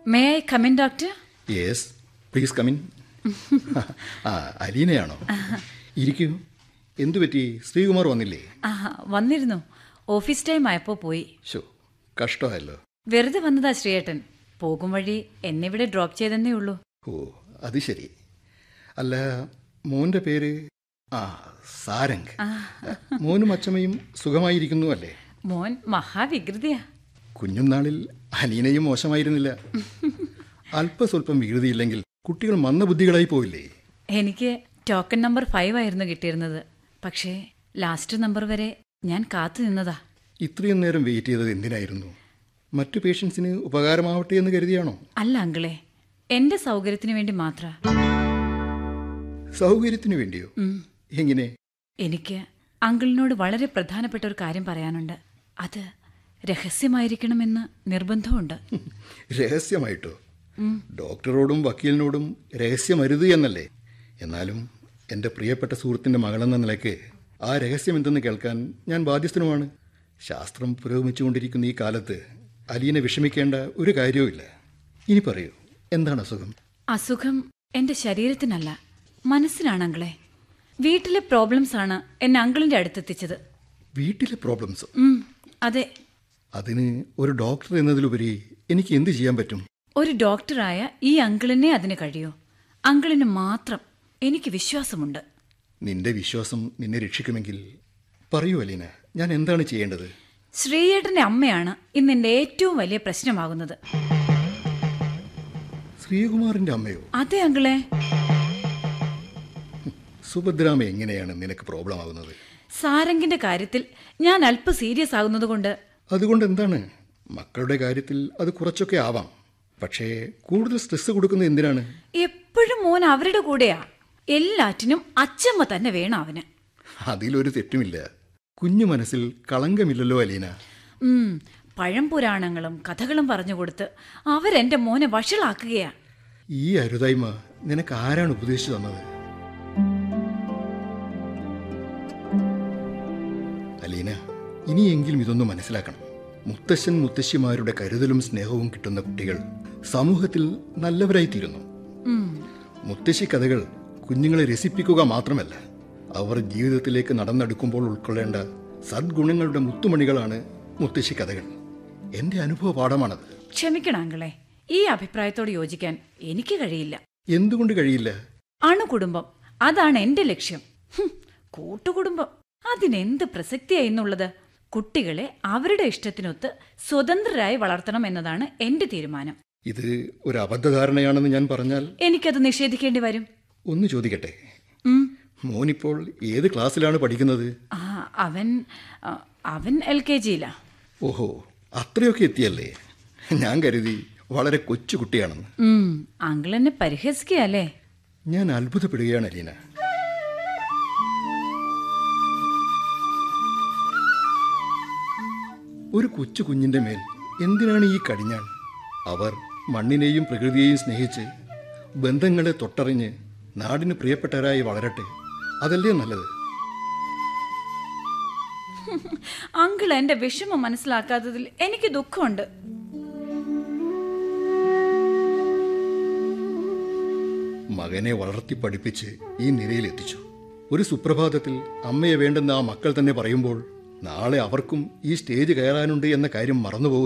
May I come in doctor yes please come in ആ അലീനയാണോ ഇരിക്കൂ എന്തു പറ്റി ശ്രീകുമാർ വന്നില്ലേ ആ വന്നിരുന്നു ഓഫീസ് ടൈം ആയപ്പോ പോയി ഷോ കഷ്ടമായല്ലോ വെറുതെ വന്നതാ ശ്രീയേട്ടൻ പോകും വഴി എന്നെ ഇവിടെ ഡ്രോപ്പ് ചെയ്തെന്നേ ഉള്ളൂ ഓ അത് ശരി അല്ല മോന്റെ പേര് ആ സാരംഗ് മോനും അച്ചമ്മയും സുഖമായിരിക്കുന്നു അല്ലേ മോൻ മഹാവികൃതിയാ കുഞ്ഞുനാളിൽ അലീനയും മോശമായിരുന്നില്ല അല്പസ്വല്പം വികൃതിയില്ലെങ്കിൽ കുട്ടികൾ മന്ദബുദ്ധികളായി പോയില്ലേ എനിക്ക് ടോക്കൺ നമ്പർ ഫൈവ് ആയിരുന്നു കിട്ടിയിരുന്നത് പക്ഷേ ലാസ്റ്റ് നമ്പർ വരെ ഞാൻ കാത്തു നിന്നതാ ഇത്രയും നേരം വെയിറ്റ് ചെയ്തത് എന്തിനായിരുന്നു മറ്റു പേഷ്യൻസിന് ഉപകാരമാവട്ടെ എന്ന് കരുതിയാണോ അല്ല അങ്കിളെ എന്റെ സൗകര്യത്തിന് വേണ്ടി മാത്ര സൗകര്യത്തിന് വേണ്ടിയോ എങ്ങനെ എനിക്ക് അങ്കിളിനോട് വളരെ പ്രധാനപ്പെട്ട ഒരു കാര്യം പറയാനുണ്ട് അത് രഹസ്യമായിരിക്കണമെന്ന് നിർബന്ധമുണ്ട് രഹസ്യമായിട്ടോ ഡോക്ടറോടും വക്കീലിനോടും രഹസ്യമരുത് എന്നല്ലേ എന്നാലും എൻ്റെ പ്രിയപ്പെട്ട സുഹൃത്തിൻ്റെ മകളെന്ന നിലയ്ക്ക് ആ രഹസ്യം എന്തെന്ന് കേൾക്കാൻ ഞാൻ ബാധ്യസ്ഥനുമാണ് ശാസ്ത്രം പുരോഗമിച്ചുകൊണ്ടിരിക്കുന്ന ഈ കാലത്ത് അലീനെ വിഷമിക്കേണ്ട ഒരു കാര്യവുമില്ല ഇനി പറയൂ എന്താണ് അസുഖം അസുഖം എന്റെ ശരീരത്തിനല്ല മനസ്സിനാണ് അങ്കിളെ വീട്ടിലെ പ്രോബ്ലംസ് ആണ് എന്നെ അങ്കിളിന്റെ അടുത്തെത്തിച്ചത് വീട്ടിലെ പ്രോബ്ലംസ് ഉം, അതെ അതിന് ഒരു ഡോക്ടർ എന്നതിലുപരി എനിക്ക് എന്ത് ചെയ്യാൻ പറ്റും ഒരു ഡോക്ടറായ ഈ അങ്കിളിനെ അതിന് കഴിയോ അങ്കിളിന് മാത്രം എനിക്ക് വിശ്വാസമുണ്ട് നിന്റെ വിശ്വാസം നിന്നെ രക്ഷിക്കുമെങ്കിൽ പറയൂ അലീന ഞാൻ എന്താണ് ചെയ്യേണ്ടത് ശ്രീയേട്ടന്റെ അമ്മയാണ് ഇന്ന് എന്റെ ഏറ്റവും വലിയ പ്രശ്നമാകുന്നത് ശ്രീകുമാറിന്റെ അമ്മയോ അതെ അങ്കിളെ സുഭദ്രാമ എങ്ങനെയാണ് നിനക്ക് പ്രോബ്ലം ആകുന്നത് സാരംഗിന്റെ കാര്യത്തിൽ ഞാൻ അല്പ സീരിയസ് ആകുന്നതുകൊണ്ട് അതുകൊണ്ട് എന്താണ് മക്കളുടെ കാര്യത്തിൽ അത് കുറച്ചൊക്കെ ആവാം പക്ഷേ കൂടുതൽ സ്ട്രെസ് കൊടുക്കുന്നത് എന്തിനാണ് എപ്പോഴും മോൻ അവരുടെ കൂടെയാ എല്ലാറ്റിനും അച്ചമ്മ തന്നെ വേണം അവന് അതിലൊരു തെറ്റുമില്ല കുഞ്ഞു മനസ്സിൽ കളങ്കമില്ലല്ലോ അലീന ഉം, പഴംപുരാണങ്ങളും കഥകളും പറഞ്ഞുകൊടുത്ത് അവരെന്റെ മോനെ വഷളാക്കുകയാ ഈ അരുതായ്മ നിനക്ക് ആരാണ് ഉപദേശിച്ചു തന്നത് അലീന ഇനിയെങ്കിലും ഇതൊന്ന് മനസ്സിലാക്കണം മുത്തശ്ശൻ മുത്തശ്ശിമാരുടെ കരുതലും സ്നേഹവും കിട്ടുന്ന കുട്ടികൾ സമൂഹത്തിൽ നല്ലവരായിത്തീരുന്നു ഉം, മുത്തശ്ശി കഥകൾ കുഞ്ഞുങ്ങളെ രസിപ്പിക്കുക മാത്രമല്ല അവർ ജീവിതത്തിലേക്ക് നടന്നെടുക്കുമ്പോൾ ഉൾക്കൊള്ളേണ്ട സദ്ഗുണങ്ങളുടെ മുത്തുമണികളാണ് മുത്തശ്ശി കഥകൾ എൻ്റെ അനുഭവ പാഠമാണത് ക്ഷമിക്കണം അങ്കിളെ ഈ അഭിപ്രായത്തോട് യോജിക്കാൻ എനിക്ക് കഴിയില്ല എന്തുകൊണ്ട് കഴിയില്ല അണുകുടുംബം അതാണ് എന്റെ ലക്ഷ്യം ഹും, കൂട്ടുകുടുംബം അതിനെന്ത് പ്രസക്തിയായിരുന്നുള്ളത് കുട്ടികളെ അവരുടെ ഇഷ്ടത്തിനൊത്ത് സ്വതന്ത്രരായി വളർത്തണം എന്നതാണ് എന്റെ തീരുമാനം ഇത് ഒരു അബദ്ധധാരണയാണെന്ന് ഞാൻ പറഞ്ഞാൽ എനിക്കത് നിഷേധിക്കേണ്ടി വരും ഒന്ന് ചോദിക്കട്ടെ ഉം. മോനിപ്പോൾ ഏത് ക്ലാസ്സിലാണ് പഠിക്കുന്നത് ആ അവൻ ആ, അവൻ എൽ കെ ജിയിലാ ഓഹോ അത്രയൊക്കെ എത്തിയല്ലേ ഞാൻ കരുതി വളരെ കൊച്ചു കുട്ടിയാണെന്ന് ഉം, അങ്കിൾ എന്നെ പരിഹസിക്കുകയല്ലേ ഞാൻ അത്ഭുതപ്പെടുകയാണ് അലീന ഒരു കൊച്ചു കുഞ്ഞിന്റെ മേൽ എന്തിനാണ് ഈ കടിഞ്ഞാൺ അവർ മണ്ണിനെയും പ്രകൃതിയെയും സ്നേഹിച്ച് ബന്ധങ്ങളെ തൊട്ടറിഞ്ഞ് നാടിന് പ്രിയപ്പെട്ടവരായി വളരട്ടെ അതല്ലേ നല്ലത് അങ്കിൾ എന്റെ വിഷമം മനസ്സിലാക്കാത്തതിൽ എനിക്ക് ദുഃഖമുണ്ട് മകനെ വളർത്തി പഠിപ്പിച്ച് ഈ നിലയിലെത്തിച്ചു ഒരു സുപ്രഭാതത്തിൽ അമ്മയെ വേണ്ടെന്ന് ആ മക്കൾ തന്നെ പറയുമ്പോൾ നാളെ അവർക്കും ഈ സ്റ്റേജ് കയറാനുണ്ട് എന്ന കാര്യം മറന്നുപോകും